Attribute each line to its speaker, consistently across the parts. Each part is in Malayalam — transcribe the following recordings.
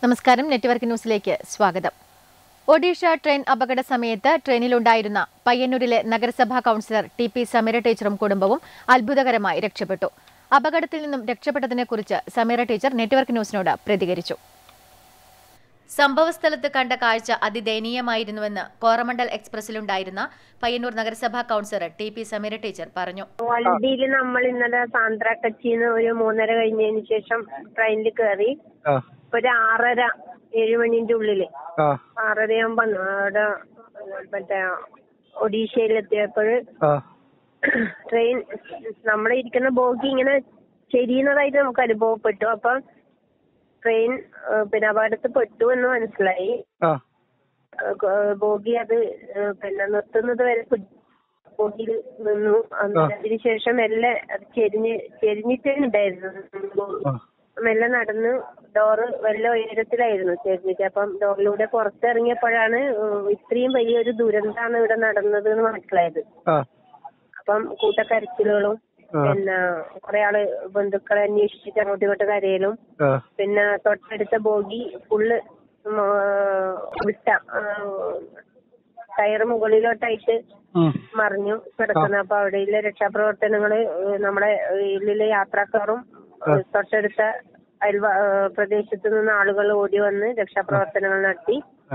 Speaker 1: നമസ്കാരം നെറ്റ്വർക്ക് ന്യൂസിലേക്ക് സ്വാഗതം ഒഡീഷ ട്രെയിൻ അപകട സമയത്ത് ട്രെയിനിലുണ്ടായിരുന്ന പയ്യന്നൂരിലെ നഗരസഭാ കൗൺസിലർ ടി പി സമീറ ടീച്ചറും കുടുംബവും അത്ഭുതകരമായി രക്ഷപ്പെട്ടു അപകടത്തിൽ നിന്നും രക്ഷപ്പെട്ടതിനെക്കുറിച്ച് സമീറ ടീച്ചർ നെറ്റ്വർക്ക് ന്യൂസിനോട് പ്രതികരിച്ചു സംഭവസ്ഥലത്ത് കണ്ട കാഴ്ച അതിദയനീയമായിരുന്നുവെന്ന് കോറമണ്ഡൽ എക്സ്പ്രസിലുണ്ടായിരുന്ന പയ്യന്നൂർ നഗരസഭാ councillor T P Sameera teacher പറഞ്ഞു
Speaker 2: വണ്ടിയിൽ നമ്മൾ ഇന്നലെ സാന്ദ്രാക്കച്ചിന്ന് ഒരു മൂന്നര കഴിഞ്ഞതിന് ശേഷം ട്രെയിനിൽ കയറി
Speaker 3: ആ
Speaker 2: ഒരു ആറര ഏഴ് മണിന്റെ ഉള്ളില്
Speaker 3: ആ
Speaker 2: ആറരയാകുമ്പോ അവിടെ മറ്റേ ഒഡീഷയിലെത്തിയപ്പോൾ
Speaker 3: ആ
Speaker 2: ട്രെയിൻ നമ്മളെ ഇരിക്കുന്ന ബോഗി ഇങ്ങനെ ചെരിയുന്നതായിട്ട് നമുക്ക് അനുഭവപ്പെട്ടു അപ്പൊ ട്രെയിൻ ഏഹ്, പിന്നെ അപകടത്തിൽ പെട്ടു എന്ന് മനസ്സിലായി
Speaker 3: ആ
Speaker 2: ഏഹ്, ബോഗി അത് ഏഹ്, പിന്നെ നിർത്തുന്നത് വരെ ബോഗിയിൽ നിന്നു
Speaker 3: ആ.
Speaker 2: അതിനുശേഷം മെല്ലെ അത് ചെരിഞ്ഞ് ചെരിഞ്ഞിട്ടേ ഉണ്ടായിരുന്നു ബോഗി.
Speaker 3: ആ
Speaker 2: മെല്ലെ നടന്ന് ഡോറ് വല്ല ഉയരത്തിലായിരുന്നു ചെരിഞ്ഞിട്ട് അപ്പം ഡോറിലൂടെ പുറത്തിറങ്ങിയപ്പോഴാണ് ഏഹ്, ഇത്രയും വലിയൊരു ദുരന്തമാണ് ഇവിടെ നടന്നത് എന്ന് മനസ്സിലായത്
Speaker 3: ആ
Speaker 2: അപ്പം കൂട്ടക്കരച്ചിലുകളും
Speaker 3: ആ.
Speaker 2: പിന്നെ കുറെ ആള് ബന്ധുക്കളെ അന്വേഷിച്ചിട്ട് അങ്ങോട്ടും ഇങ്ങോട്ട് കരയലും
Speaker 3: ആ
Speaker 2: പിന്നെ തൊട്ടടുത്ത ബോഗി ഫുള്ള് ഉം, ആ, വിട്ട ടയർ മുകളിലോട്ടായിട്ട്
Speaker 3: ഉം.
Speaker 2: മറിഞ്ഞു കിടക്കുന്നു അപ്പൊ അവിടെയുള്ള രക്ഷാപ്രവർത്തനങ്ങള് ഏഹ്, നമ്മുടെ ഇതിലെ യാത്രക്കാരും ഏഹ്, തൊട്ടടുത്ത അയൽവ ഏഹ്, പ്രദേശത്ത് നിന്ന് ആളുകൾ ഓടി വന്ന് രക്ഷാപ്രവർത്തനങ്ങൾ നടത്തി
Speaker 3: ആ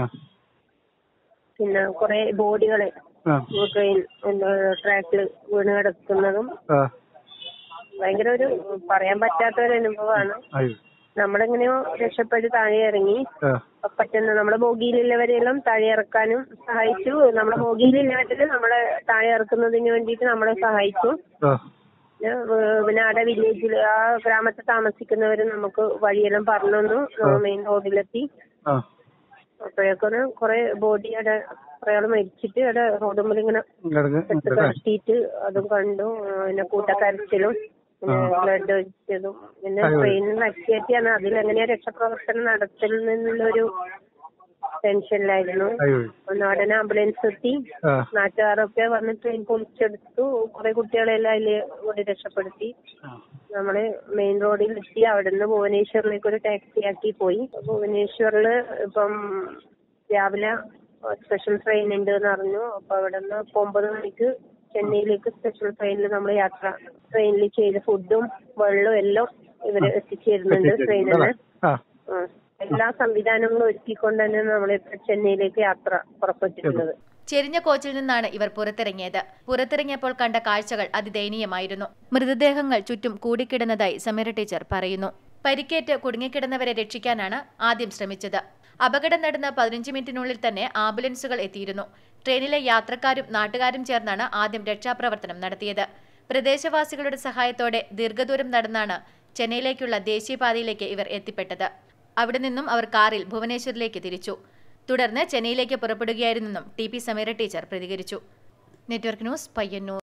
Speaker 2: പിന്നെ കുറെ ബോഡികള്
Speaker 3: ആ
Speaker 2: ട്രെയിൻ ട്രാക്കിൽ വീണ് കിടക്കുന്നതും
Speaker 3: ആ
Speaker 2: ഭയങ്കര ഒരു പറയാൻ പറ്റാത്ത ഒരു അനുഭവമാണ്
Speaker 3: അയ്യോ
Speaker 2: നമ്മളെങ്ങനെയോ രക്ഷപ്പെട്ട് താഴെ ഇറങ്ങി
Speaker 3: ആ
Speaker 2: പറ്റുന്ന നമ്മുടെ ബോഗിയിലുള്ളവരെല്ലാം താഴെ ഇറക്കാനും സഹായിച്ചു നമ്മുടെ ബോഗിയിലുള്ളവരിൽ നമ്മളെ താഴെ ഇറക്കുന്നതിന് വേണ്ടിയിട്ട് നമ്മളെ സഹായിച്ചു
Speaker 3: ആ
Speaker 2: പിന്നെ ഏഹ് പിന്നെ അവിടെ വില്ലേജിൽ ആ ഗ്രാമത്തിൽ താമസിക്കുന്നവര് നമുക്ക് വഴിയെല്ലാം പറഞ്ഞു തന്നു മെയിൻ റോഡിലെത്തി
Speaker 3: ആ
Speaker 2: അപ്പോഴേക്കൊരു കുറെ ബോഡി അവിടെ കുറെ ആള് മരിച്ചിട്ട് അവിടെ റോഡ് മുമ്പിൽ ഇങ്ങനെ
Speaker 3: കിടക്ക്
Speaker 2: കെട്ട് കെട്ടിയിട്ട് അതും കണ്ടു ആ, പിന്നെ കൂട്ടക്കരച്ചിലും പിന്നെ ബ്ലഡ് ഒഴിച്ചതും പിന്നെ
Speaker 3: അയ്യോ.
Speaker 2: ട്രെയിനിൽ അറ്റിയാണ് അതിലെങ്ങനെയാ രക്ഷാപ്രവർത്തനം നടത്തുന്നതിനുള്ളൊരു ടെൻഷനിലായിരുന്നു
Speaker 3: അയ്യോ
Speaker 2: ഒന്ന് ഉടനെ ആംബുലൻസ് എത്തി
Speaker 3: ആ
Speaker 2: നാട്ടുകാരൊക്കെ വന്ന് ട്രെയിൻ പൊളിച്ചെടുത്തു കുറെ കുട്ടികളെല്ലാം അതില് കൂടി രക്ഷപ്പെടുത്തി നമ്മള് മെയിൻ റോഡിൽ എത്തി അവിടുന്ന് ഭുവനേശ്വറിലേക്ക് ഒരു ടാക്സി ആക്കി പോയി ഭുവനേശ്വറില് ഇപ്പം രാവിലെ സ്പെഷ്യൽ ട്രെയിൻ ഉണ്ട് എന്ന് അറിഞ്ഞു അപ്പൊ അവിടുന്ന് ഒമ്പത് മണിക്ക് ചെന്നൈയിലേക്ക് സ്പെഷ്യൽ ട്രെയിനിൽ നമ്മൾ യാത്ര ട്രെയിനിൽ ചെയ്ത ഫുഡും വെള്ളവും എല്ലാം ഇവര് എത്തിച്ചു തരുന്നുണ്ട് ട്രെയിനിന്
Speaker 3: ആ
Speaker 2: ആ. എല്ലാ സംവിധാനങ്ങളും ഒരുക്കിക്കൊണ്ട് തന്നെ നമ്മൾ ചെന്നൈയിലേക്ക് യാത്ര പുറപ്പെട്ടിട്ടുള്ളത്
Speaker 1: ചെരിഞ്ഞ കോച്ചിൽ നിന്നാണ് ഇവർ പുറത്തിറങ്ങിയത് പുറത്തിറങ്ങിയപ്പോൾ കണ്ട കാഴ്ചകൾ അതിദയനീയമായിരുന്നു മൃതദേഹങ്ങൾ ചുറ്റും കൂടിക്കിടന്നതായി സമീറ ടീച്ചർ പറയുന്നു പരിക്കേറ്റ് കുടുങ്ങിക്കിടന്നവരെ രക്ഷിക്കാനാണ് ആദ്യം ശ്രമിച്ചത് അപകടം നടന്ന പതിനഞ്ച് മിനിറ്റിനുള്ളിൽ തന്നെ ആംബുലൻസുകൾ എത്തിയിരുന്നു ട്രെയിനിലെ യാത്രക്കാരും നാട്ടുകാരും ചേർന്നാണ് ആദ്യം രക്ഷാപ്രവർത്തനം നടത്തിയത് പ്രദേശവാസികളുടെ സഹായത്തോടെ ദീർഘദൂരം നടന്നാണ് ചെന്നൈയിലേക്കുള്ള ദേശീയപാതയിലേക്ക് ഇവർ എത്തിപ്പെട്ടത് അവിടെ നിന്നും അവർ കാറിൽ ഭുവനേശ്വറിലേക്ക് തിരിച്ചു തുടർന്ന് ചെന്നൈയിലേക്ക് പുറപ്പെടുകയായിരുന്നെന്നും ടി പി സമീറ ടീച്ചർ പ്രതികരിച്ചു നെറ്റ്വർക്ക് ന്യൂസ് പയ്യന്നൂർ